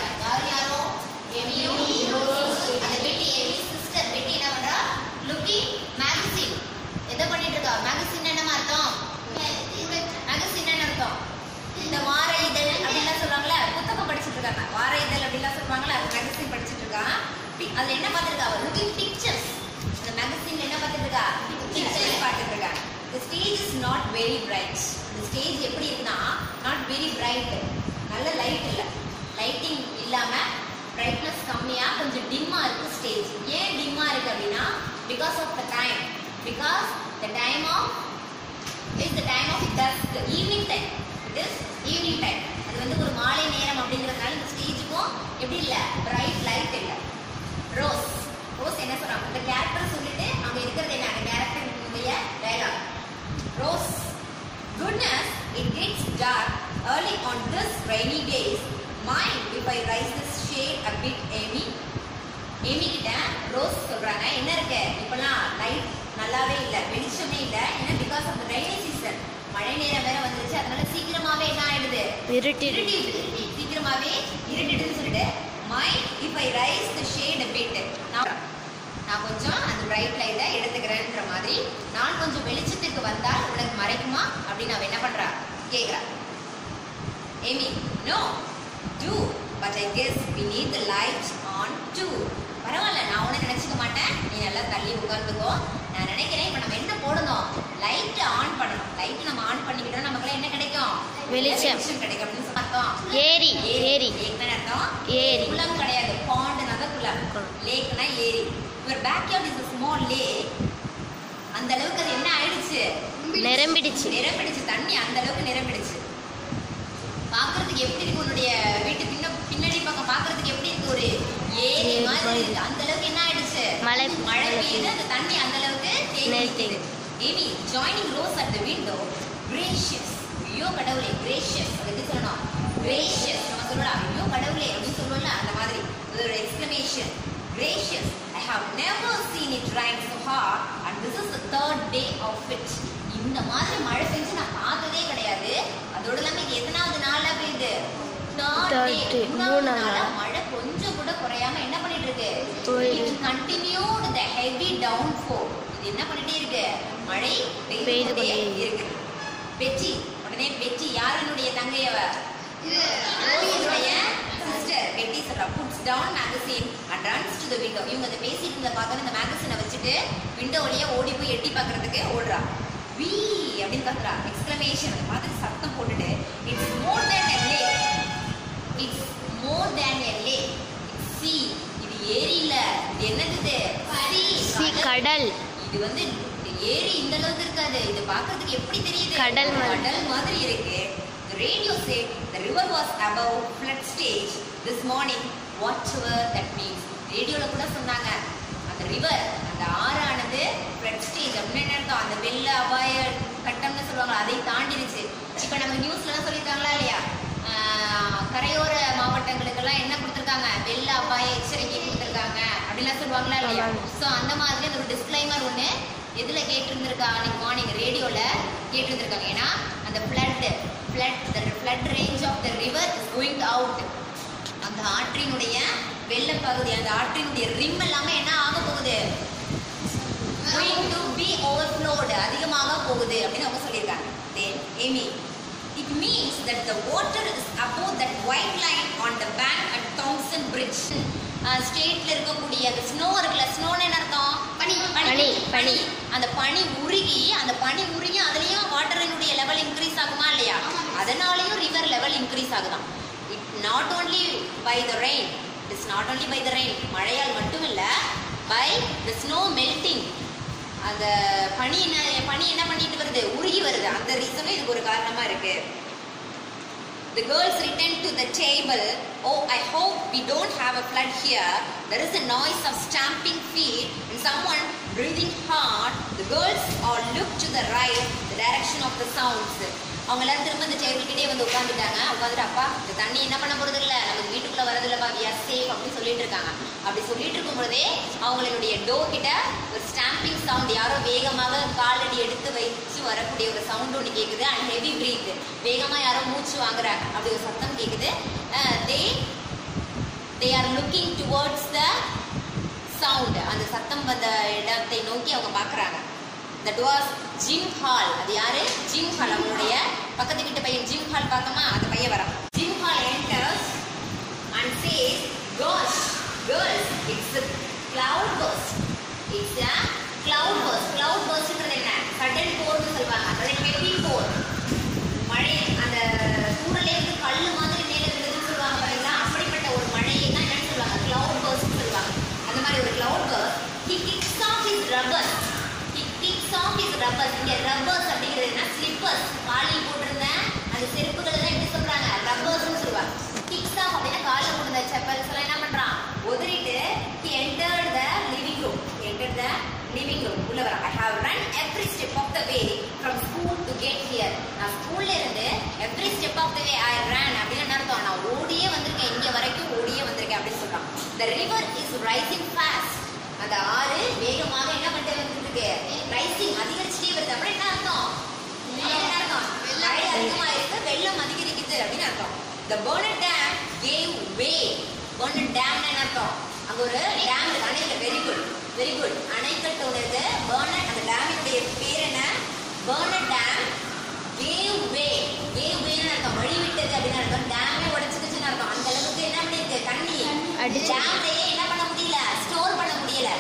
இருக்காங்க யார் யாரோ எமியும் ரோஸ் அந்த பெட்டி எமி சிஸ்டர் பெட்டி என்ன பண்றா லுக்கிங் மேகசின் எதை பண்ணிட்டு இருக்கா மேகசின் என்ன அர்த்தம் மேகசின் என்ன அர்த்தம் இந்த வார இதழ் அப்படின்லாம் சொல்றாங்கல்ல புத்தகம் படிச்சிட்டு இருக்காங்க வார இதழ் அப்படின்லாம் சொல்றாங்கல்ல மேகசின் படிச்சிட்டு இருக்கா பி- அதுல என்ன பார்த்துருக்கா லுக்கிங் பிக்சர்ஸ் இந்த மேகசின்ல என்ன பார்த்துட்டு இருக்கா பிக்சர்ஸ் பார்த்துட்டு இருக்கா the stage is not very bright இந்த ஸ்டேஜ் எப்படி இருக்குன்னா நாட் வெரி பிரைட் நல்ல லைட் இல்ல லைட்டிங் இல்லாம பிரைட்னஸ் கம்மியா கொஞ்சம் டிம்மா இருக்கு ஸ்டேஜ் ஏன் டிம்மா இருக்கு அப்படின்னா because of the time because the time of is the time of dusk evening time it is evening time அது வந்து ஒரு மாலை நேரம் அப்படிங்கிறதுனால இந்த ஸ்டேஜுக்கும் எப்படி இல்ல பிரைட் லைட் இல்ல ரோஸ் ரோஸ் என்ன சொல்றாங்க அந்த கேரக்டர் சொல்லிட்டு அங்க இருக்கிறது என்ன அந்த கேரக்டருடைய dialogue Rose goodness it gets dark early on this rainy days mind if i rise this shade a bit amy Amy கிட்ட ரோஸ் சொல்றாங்க என்ன இருக்கு இப்பெல்லாம் லைட் நல்லாவே இல்ல வெளிச்சமே இல்ல ஏன்னா பிகாஸ் ஆஃப் ரெய்னி சீசன் மழை நேரம் வேற வந்துருச்சு அதனால சீக்கிரமாவே என்ன ஆயிடுது இருட்டிடு இருட்டிடுது சீக்கிரமாவே இருட்டிடுன்னு சொல்லிட்டு my if I rise the shade bit நான் நான் கொஞ்சம் அந்த பிரைட் லைட்டை எடுத்துக்கிறேன்ற மாதிரி நான் கொஞ்சம் வெளிச்சத்துக்கு வந்தால் உனக்கு மறைக்குமா அப்படின்னு அவ என்ன பண்றா கேக்குறா Amy no too but I guess we need the light on too பரவாயில்ல நான் உன்னை நினைச்சுக்க மாட்டேன் நீ நல்லா தள்ளி உட்கார்ந்துக்கோ நான் நினைக்கிறேன் இப்போ நம்ம என்ன போடணும் லைட் ஆன் பண்ணணும் லைட் நம்ம ஆன் பண்ணிக்கிட்டோம் நமக்குலாம் என்ன கிடைக்கும் வெளிச்சம். வெளிச்சம் கிடைக்கும் அப்படின்னு சொல்லி அர்த்தம் ஏரி ஏரி லேக்னா அர்த்தம் ஏரி. குளம் கிடையாது பாண்டுனா தான் குளம் குளம். லேக்னா ஏரி your backyard is a small lake அந்த அளவுக்கு அது என்ன ஆயிடுச்சு நிரம்பிடுச்சு நிரம்பிடுச்சு தண்ணி அந்த அளவுக்கு நிரம்பிடுச்சு பார்க்கிறதுக்கு எப்படி இருக்கு உன்னுடைய வீட்டு பின்ன பின்னாடி பக்கம் பார்க்கிறதுக்கு எப்படி இருக்கு ஒரு ஏரி ஏரி மாதிரி மாதிரி. இருக்கு அந்த அளவுக்கு என்ன ஆயிடுச்சு மழை மழை மழை பெய்யுது அந்த தண்ணி அந்த அளவுக்கு தேங்கி நிறுத்தி. நிக்குது Amy joining Rose at the window gracious ஐயோ கடவுளே கிரேஷியஸ் அது எப்படி சொல்லணும் கிரேஷியஸ் நம்ம சொல்லலாம் ஐயோ கடவுளே அப்படின்னு சொல்லுவோம்ல அந்த மாதிரி அது ஒரு exclamation gracious I have never seen it rain so hard and this is the third day of it இந்த மாதிரி மழை பெஞ்சு நான் பார்த்ததே கிடையாது அதோட இல்லாம இது எத்தனாவது நாள்ல பெய்யுது Third தேர்ட் day, டே மூணாவது மூணாவது நாளா நாள். மழை கொஞ்சம் கூட குறையாம என்ன பண்ணிட்டு இருக்கு போயிடு. It continued the heavy downfall இது என்ன பண்ணிட்டே இருக்கு மழை பெய்து பெய்து கொண்டே கொண்டே இருக்கு பெச்சி உடனே பெச்சி யாருனுடைய தங்கை அவ ரோஸினுடைய சிஸ்டர் பெட்டி சொல்றா puts down magazine and runs to the window இவங்க அதை பேசிட்டு இருந்த பார்க்க இந்த மேகசினை வச்சுட்டு விண்டோ வழியா ஓடி போய் எட்டி பார்க்கறதுக்கு ஓடுறா வி அப்படின்னு கத்துறா எக்ஸ்கிளமேஷன் அதை பார்த்துட்டு சத்தம் போட்டுட்டு it's more than a lake it's more than a lake see இது ஏரி இல்ல இது என்னது சி கடல் இது வந்து இந்த ஏரி இந்த அளவுக்கு இருக்காது இது பார்க்கிறதுக்கு எப்படி தெரியுது கடல் மாதிரி. கடல் மாதிரி இருக்கு the radio said the river was above flood stage this morning whatever that means ரேடியோல கூட சொன்னாங்க அந்த ரிவர் அந்த ஆறானது flood stage அப்படின்னு என்ன அர்த்தம் அந்த வெள்ள அபாய கட்டம்னு சொல்லுவாங்க அதை தாண்டிடுச்சு இப்போ நம்ம நியூஸ்லாம் சொல்லியிருக்காங்களா இல்லையா ஆஹ் கரையோர மாவட்டங்களுக்கெல்லாம் என்ன கொடுத்துருக்காங்க வெள்ள அபாய எச்சரிக்கை கொடுத்துருக்காங்க அப்படிலாம் சொல்லுவாங்களா இல்லையா ஆமாங்க. ஸோ அந்த மாதிரி அந்த ஒரு டிஸ்க்ளைமர் ஒன்று எதில் கேட்டிருந்திருக்கா அன்னைக்கு மார்னிங் ரேடியோவில் கேட்டிருந்திருக்காங்க ஏன்னா அந்த flood flood the flood range of the river is going out அந்த ஆற்றினுடைய வெள்ளப் பகுதி அந்த ஆற்றினுடைய ரிம் எல்லாமே என்ன ஆக போகுது going to be overflowed அதிகமாக போகுது அப்படின்னு அவங்க சொல்லியிருக்காங்க then Amy it means that the water is above that white line on the bank at Thompson Bridge ஸ்டேட்ல இருக்கக்கூடிய அந்த ஸ்னோ இருக்குல்ல ஸ்னோன்னு என்ன அர்த்தம் பனி பனி, பனி. அந்த பனி உருகி அந்த பனி உருகி அதுலயும் வாட்டரினுடைய லெவல் இன்க்ரீஸ் ஆகுமா இல்லையா அதனாலயும் ரிவர் லெவல் இன்க்ரீஸ் ஆகுதாம் it not only by the rain it's not only by the rain மழையால் மட்டும் இல்ல பை த ஸ்னோ மெல்டிங் அந்த பனி என்ன பனி என்ன பண்ணிட்டு வருது உருகி வருது அந்த ரீசனும் இதுக்கு ஒரு காரணமா இருக்கு The girls returned to the table. Oh, I hope we don't have a flood here. There is a noise of stamping feet and someone breathing hard. The girls all looked to the right, the direction of the sounds. அவங்க எல்லாரும் திரும்ப இந்த table கிட்டே வந்து உட்காந்துட்டாங்க உட்காந்துட்டு அப்பா இந்த தண்ணி என்ன பண்ண போறது இல்ல நமக்கு வீட்டுக்குள்ள வரது இல்லப்பா வி ஆர் சேஃப் அப்படின்னு சொல்லிட்டு இருக்காங்க அப்படி சொல்லிட்டு இருக்கும் பொழுதே அவங்களுடைய டோர் கிட்ட ஒரு ஸ்டாம்பிங் சவுண்ட் யாரோ வேகமாக காலடி எடுத்து வச்சு வரக்கூடிய ஒரு சவுண்ட் ஒன்று கேக்குது அண்ட் ஹெவி பிரீத் வேகமா யாரோ மூச்சு வாங்குறாங்க அப்படி ஒரு சத்தம் கேக்குது they they are looking towards the sound அந்த சத்தம் வந்த இடத்தை நோக்கி அவங்க பார்க்குறாங்க தட் வாஸ் ஜிம் ஹால் அது யாரு ஜிம் ஹால் அவங்களுடைய பக்கத்து வீட்டு பையன் ஜிம் ஹால் பார்த்தோமா அந்த பையன் வரான் Jim Hall enters and says girls girls it's a cloud burst it's a cloud burst cloud burstங்கிறது என்ன சடன் போர்னு சொல்லுவாங்க அதாவது ஹெவி போர் மழை அந்த தூரலே இருந்து கல்லு மாதிரி மேல விழுதுன்னு சொல்லுவாங்க பாருங்களா அப்படிப்பட்ட ஒரு மழையை தான் என்னன்னு சொல்லுவாங்க cloud burst சொல்லுவாங்க அந்த மாதிரி ஒரு cloud burst he kicks off his rubbers he kicks off his rubbers இங்க rubbers அப்படிங்கிறது என்ன slippers காலில் போட்டிருந்த அந்த செருப்புகளை தான் எப்படி சொல்றாங்க ரப்பர்ஸ்னு சொல்லுவாங்க kicks off அப்படின்னா காலில் போட்டிருந்த செப்பல்ஸ் எல்லாம் என்ன பண்றான் உதறிட்டு he entered the living room he entered the living room உள்ள வரான் I have run every step of the way from school to get here நான் ஸ்கூல்ல இருந்து every step of the way I ran அப்படின்னு என்ன அர்த்தம் நான் ஓடியே வந்திருக்கேன் இங்க வரைக்கும் ஓடியே வந்திருக்கேன் அப்படின்னு சொல்றான் the river is rising fast அந்த ஆறு வேகமாக என்ன பண்ணிட்டு வந்துட்டு இருக்கு ரைசிங் அதிகரிச்சுட்டே வருது அப்புறம் என்ன அர்த்தம் அப்ப என்ன அர்த்தம் மழை அதிகமா இருக்கு வெள்ளம் அதிகரிக்குது அப்படின்னு அர்த்தம் the Burnett Dam gave way Burnett Dam என்ன அர்த்தம் அங்க ஒரு டேம் இருக்கு அணைக்கட்டு வெரி குட் வெரி குட் அணைக்கட்டோடது Burnett அந்த டேமினுடைய பேர் என்ன Burnett Dam gave way gave way ன்னு அர்த்தம் வழி விட்டது அப்படின்னு அர்த்தம் டேமே உடைச்சுக்கிச்சுன்னு அர்த்தம் அந்த அளவுக்கு என்ன பண்ணிருக்கு தண்ணி அடிச்சு. டேம்லயே என்ன பண்ண முடியல ஸ்டோர் பண்ண முடியல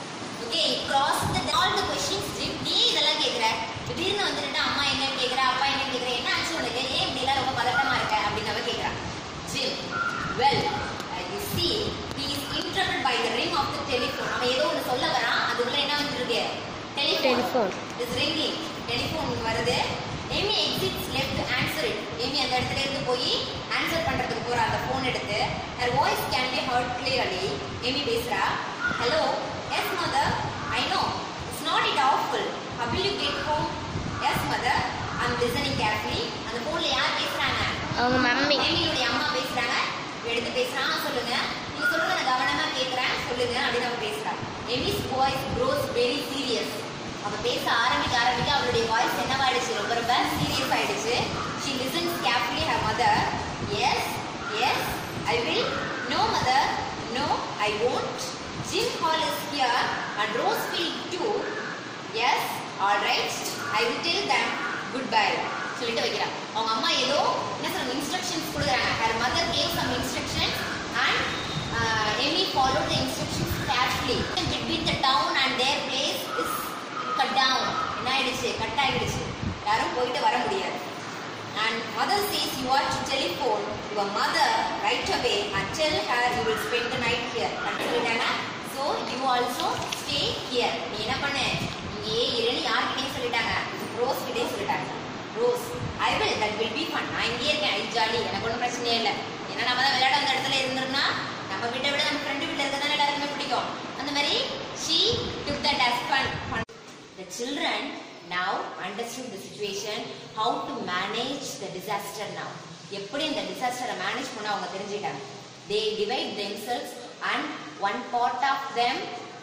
okay cross the all the questions Jim நீ இதெல்லாம் கேக்குற திடீர்னு வந்துட்டு அம்மா என்ன கேக்குற அப்பா என்ன கேக்குற என்ன ஆச்சு உனக்கு ஏன் இப்படி எல்லாம் ரொம்ப பதட்டமா இருக்க அப்படின்னு அவ கேக்குறா Jim well you see he is interrupted by the ring of the telephone அவன் ஏதோ ஒன்று சொல்ல வரான் அதுக்குள்ள என்ன வந்துருக்கு telephone Telephone. Is ringing telephone வருது Amy exits left answer it Amy அந்த இடத்துல இருந்து போய் ஆன்சர் பண்றதுக்கு போறா அந்த ஃபோன் எடுத்து her voice can be heard clearly Amy பேசுறா hello yes mother I know it's not it awful how will you get home yes mother I'm listening carefully அந்த ஃபோன்ல யார் பேசுறாங்க அவங்க மம்மி ஏமியுடைய அம்மா பேசுறாங்க எடுத்து பேசுறான் "ஆ, சொல்லுங்க நீங்க சொல்றத நான் கவனமா கேக்குறேன் சொல்லுங்க அப்படின்னு அவ பேசுறா Amy's voice grows very serious அவ பேச ஆரம்பிக்க ஆரம்பிக்க அவளுடைய வாய்ஸ் என்னவாயிடுச்சு ரொம்ப ரொம்ப சீரியஸ் ஆயிடுச்சு she listens carefully her mother yes yes I will no mother no I won't Jim Hall is here and Rose Field too yes all right I will tell them good bye சொல்லிட்டு வைக்கிறான் அவங்க அம்மா ஏதோ என்ன சொல்றாங்க instructions கொடுக்குறாங்க her mother gave some instructions and Amy follow the instructions carefully between the town and their place is cut down என்ன ஆயிடுச்சு கட் ஆயிடுச்சு யாரும் போயிட்டு வர முடியாது and mother says you are to telephone your mother right away and tell her you will spend the night here சொல்லிட்டாங்க so you also stay here நீ என்ன பண்ணு இங்கேயே இருன்னு யார்கிட்டயும் சொல்லிட்டாங்க ரோஸ் கிட்டே சொல்லிட்டாங்க Rose I will that will be fun நான் இங்கேயே இருக்கேன் ஐ ஜாலி எனக்கு ஒன்றும் பிரச்சனையே இல்லை ஏன்னா நம்ம தான் விளையாட அந்த இடத்துல இருந்திருந்தா நம்ம வீட்டை விட நம்ம ஃப்ரெண்டு வீட்டில் இருக்கிறது எல்லாருக்குமே பிடிக்கும் அந்த மாதிரி she took that as fun fun The children now understood the situation, how to manage the disaster now. எப்படி இந்த டிசாஸ்டரை மேனேஜ் பண்ண அவங்க தெரிஞ்சுக்கிட்டாங்க they divide themselves and one part of them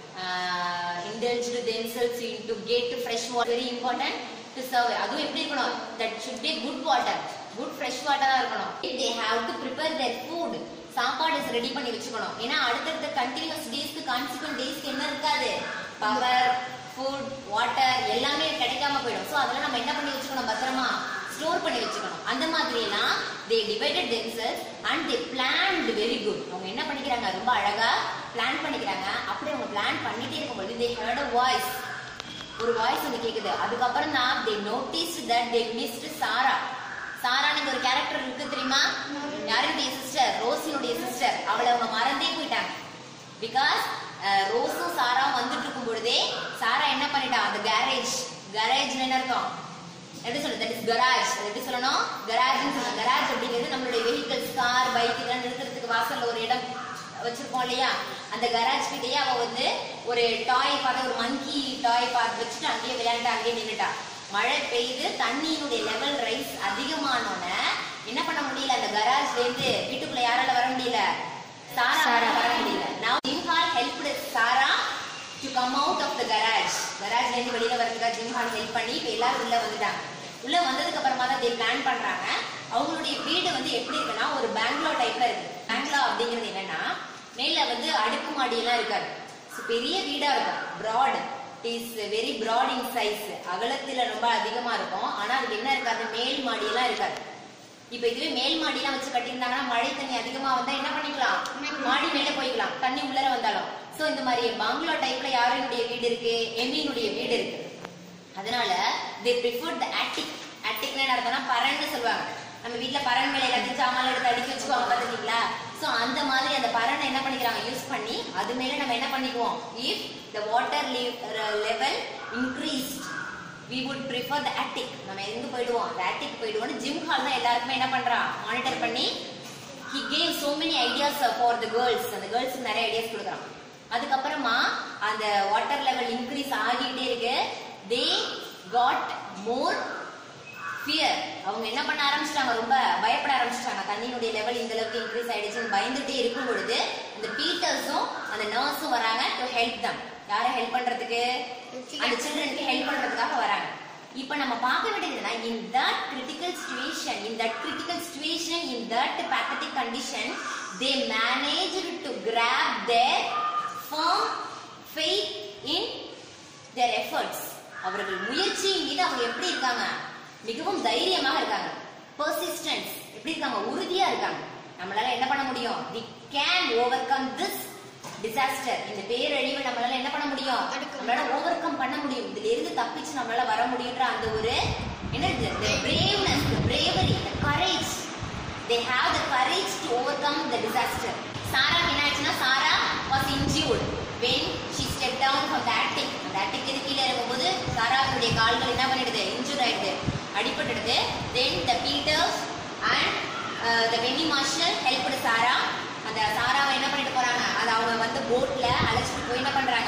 uh, indulged themselves into get fresh water very important to serve அதுவும் எப்படி இருக்கணும் that should be good water good fresh water ஆ இருக்கணும் they have to prepare their food சாப்பாடு ready பண்ணி வச்சுக்கணும் ஏன்னா அடுத்தடுத்த continuous டேஸ்க்கு கான்சிக்வன்ட் டேஸ்க்கு என்ன இருக்காது பவர் ஃபுட் வாட்டர் எல்லாமே கிடைக்காம போயிடும் ஸோ அதெல்லாம் நம்ம என்ன பண்ணி வச்சுக்கணும் பத்திரமா ஸ்டோர் பண்ணி வச்சுக்கணும் அந்த மாதிரி எல்லாம் they divided themselves and they planned very good அவங்க என்ன பண்ணிக்கிறாங்க ரொம்ப அழகா பிளான் பண்ணிக்கிறாங்க அப்படி அவங்க பிளான் பண்ணிட்டே இருக்கும்போது தே ஹர்ட் அ வாய்ஸ் ஒரு வாய்ஸ் வந்து கேக்குது அதுக்கப்புறம் தான் they notice that they missed Sarah சாரான்னு ஒரு கேரக்டர் இருக்கு தெரியுமா யாருடைய சிஸ்டர் ரோசினுடைய சிஸ்டர் அவளை அவங்க மறந்தே போயிட்டாங்க பிகாஸ் ரோஸும் சாராவும் வந்துட்டு இருக்கும் பொழுதே சாரா என்ன பண்ணிட்டா அந்த கேரேஜ் கேரேஜ் என்ன அர்த்தம் எப்படி சொல்றது தட் இஸ் கராஜ் எப்படி சொல்லணும் கராஜ்னு சொல்லணும் கராஜ் அப்படிங்கிறது நம்மளுடைய வெஹிக்கிள்ஸ் கார் பைக் இதெல்லாம் நிறுத்துறதுக்கு வாசல்ல ஒரு இடம் வச்சிருக்கோம் இல்லையா அந்த கராஜ் கிட்டயே அவ வந்து ஒரு டாய் பார்த்து ஒரு மங்கி டாய் பார்த்து வச்சுட்டு அங்கேயே விளையாண்டு அங்கேயே நின்னுட்டா மழை பெய்து தண்ணியினுடைய லெவல் ரைஸ் அதிகமானோன்னே என்ன பண்ண முடியல அந்த கராஜ்ல இருந்து வீட்டுக்குள்ள யாரால வர முடியல சாரா சாரா. வர முடியல now Jim Hall helped Sarah to come out of the garage கராஜ்ல இருந்து வெளியில வரதுக்காக ஜிம்ஹால் ஹெல்ப் பண்ணி இப்ப எல்லாரும் உள்ள வந்துட்டாங்க உள்ள வந்ததுக்கு அப்புறமா தான் தே பிளான் பண்றாங்க அவங்களுடைய வீடு வந்து எப்படி இருக்குன்னா ஒரு பேங்களோ டைப்ல இருக்கு பேங்களோ அப்படிங்கிறது என்னன்னா மேல வந்து அடுக்குமாடி எல்லாம் இருக்காது So, பெரிய வீடா இருக்கும் broad is very broad in size அகலத்துல ரொம்ப அதிகமா இருக்கும் ஆனா அதுக்கு என்ன இருக்காது மேல் மாடி எல்லாம் இருக்காது இப்ப இதுவே மேல் மாடி எல்லாம் வச்சு கட்டியிருந்தாங்கன்னா மழை தண்ணி அதிகமா வந்தா என்ன பண்ணிக்கலாம் மாடி மேல போய்க்கலாம் தண்ணி உள்ளர வந்தாலும் சோ இந்த மாதிரி பங்களா டைப்ல யாருடைய வீடு இருக்கு எமியினுடைய வீடு இருக்கு அதனால தே ப்ரிஃபர் த ஆட்டிக் ஆட்டிக்னா என்ன அர்த்தம்னா பரன்னு சொல்லுவாங்க நம்ம வீட்ல பரன் மேல எல்லாத்தையும் சாமான் எடுத்து அடுக்கி வச்சுக்குவாங்க பாத்துக்கீங்களா சோ அந்த மாதிரி அந்த பரனை என்ன பண்ணிக்கிறாங்க யூஸ் பண்ணி அது மேல நம்ம என்ன பண்ணிக்குவோம் if the water level increased we would prefer the attic நம்ம எங்க போயிடுவோம் the attic போயிடுவோம் ஜிம் ஹால் தான் எல்லாருக்குமே என்ன பண்றான் மானிட்டர் பண்ணி he gave so many ideas for the girls அந்த கேர்ள்ஸ்க்கு நிறைய ஐடியாஸ் கொடுக்குறான் அதுக்கப்புறமா அந்த வாட்டர் லெவல் இன்க்ரீஸ் ஆகிட்டே இருக்கு they got more ஃபியர் அவங்க என்ன பண்ண ஆரம்பிச்சிட்டாங்க ரொம்ப பயப்பட ஆரம்பிச்சிட்டாங்க தண்ணியினுடைய லெவல் இந்த அளவுக்கு இன்க்ரீஸ் ஆயிடுச்சுன்னு பயந்துட்டே இருக்கும் பொழுது அந்த பீட்டர்ஸும் அந்த நர்ஸும் வராங்க டு ஹெல்ப் தம் யாரை ஹெல்ப் பண்றதுக்கு அந்த சில்ட்ரனுக்கு ஹெல்ப் பண்றதுக்காக வராங்க இப்போ நம்ம பார்க்க வேண்டியது என்னன்னா in that critical situation in that critical situation in that pathetic condition they manage to grab their firm faith in their efforts அவர்கள் முயற்சியின் மீது அவங்க எப்படி இருக்காங்க மிகவும் தைரியமாக இருக்காங்க persistence எப்படி இருக்காங்க உறுதியா இருக்காங்க நம்மளால என்ன பண்ண முடியும் we can overcome this disaster இந்த பேரழிவை நம்மளால என்ன பண்ண முடியும் நம்மளால ஓவர்கம் பண்ண முடியும் இதுல இருந்து தப்பிச்சு நம்மளால வர முடியுன்ற அந்த ஒரு என்னது the braveness the bravery the courage they have the courage to overcome the disaster சாரா என்ன ஆச்சுன்னா சாரா was injured when she stepped down from the attic அந்த attic இது கீழே இருக்கும்போது சாராவுடைய கால்கள் என்ன பண்ணிடுது இன்ஜூர் ஆயிடுது அடிபட்டுடுது then the peters and uh, the Vinnie Marshall helped Sarah அந்த சாராவை என்ன பண்ணிட்டு போறாங்க அது அவங்க வந்து போட்ல அழைச்சிட்டு போய் என்ன பண்றாங்க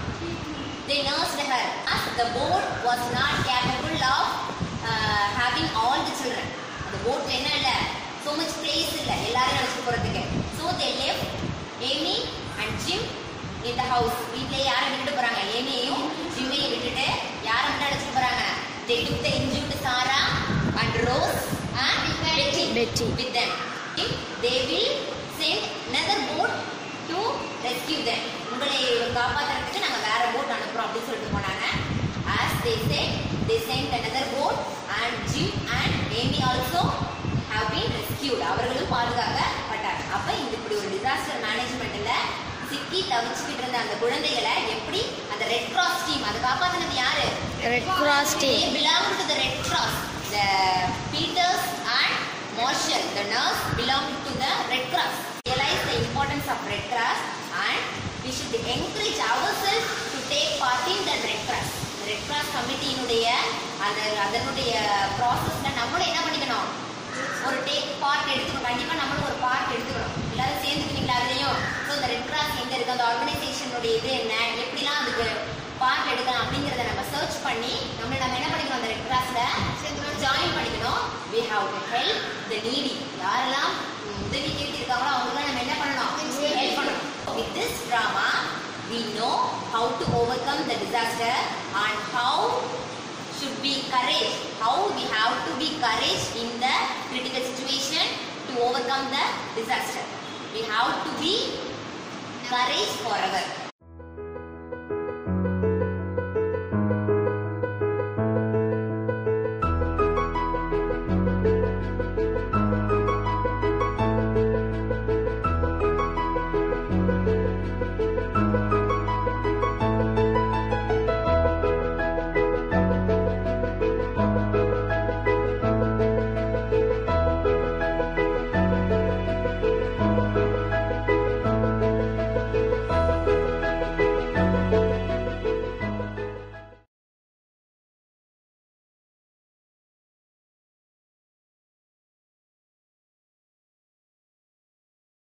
they nursed her as the boat was not capable of uh, having all the children அந்த போட்ல என்ன இல்ல so much place இல்ல எல்லாரையும் அழைச்சிட்டு போறதுக்கு so they left Amy and Jim in the house வீட்ல யாரை விட்டுட்டு போறாங்க ஏமியையும் ஜிம்மையும் விட்டுட்டு யாரை மட்டும் அழைச்சிட்டு போறாங்க they took the injured Sarah and Rose and Betty, Betty. with them if they will send another boat to rescue them உங்களை காப்பாத்துறதுக்கு நாங்க வேற போட் அனுப்புறோம் அப்படின்னு சொல்லிட்டு போனாங்க as they said they sent another boat and Jim and Amy also have been rescued அவர்களும் பாதுகாக்கப்பட்டாங்க அப்ப இந்த இப்படி ஒரு டிசாஸ்டர் மேனேஜ்மெண்ட்ல சிக்கி தவிச்சுக்கிட்டு இருந்த அந்த குழந்தைகளை எப்படி அந்த ரெட் கிராஸ் டீம் அதை காப்பாத்தினது யாரு Red Cross They team. belong to the Red Cross. The Peters and Marshall, the nurse, belong to the Red Cross. Realize the importance of Red Cross and we should encourage ourselves to take part in the Red Cross. Red Cross கமிட்டியினுடைய அந்த அதனுடைய ப்ராசஸ்ல நம்மளும் என்ன பண்ணிக்கணும் ஒரு take part எடுத்துக்கணும் கண்டிப்பா நம்மளும் ஒரு பார்ட் எடுத்துக்கணும் எல்லாரும் சேர்ந்துக்கிறீங்களா அதுலயும் ஸோ இந்த ரெட் கிராஸ் எங்க இருக்கு அந்த ஆர்கனைசேஷனுடைய இது என்ன எப்படிலாம் அதுக்கு பார்ட் எடுக்கலாம் அப்படிங்கறத நம்ம சர்ச் பண்ணி நம்மள நம்ம என்ன பண்ணிக்கணும் அந்த ரெட் கிராஸ்ல ஜாயின் பண்ணிக்கணும் we have to help the needy யாரெல்லாம் உம், உதவி கேட்டு இருக்காங்களோ அவங்களுக்கு நம்ம என்ன பண்ணணும் ஹெல்ப் பண்ணணும் with this drama we know how to overcome the disaster and how should be courage how we have to be courage in the critical situation to overcome the disaster we have to be courage forever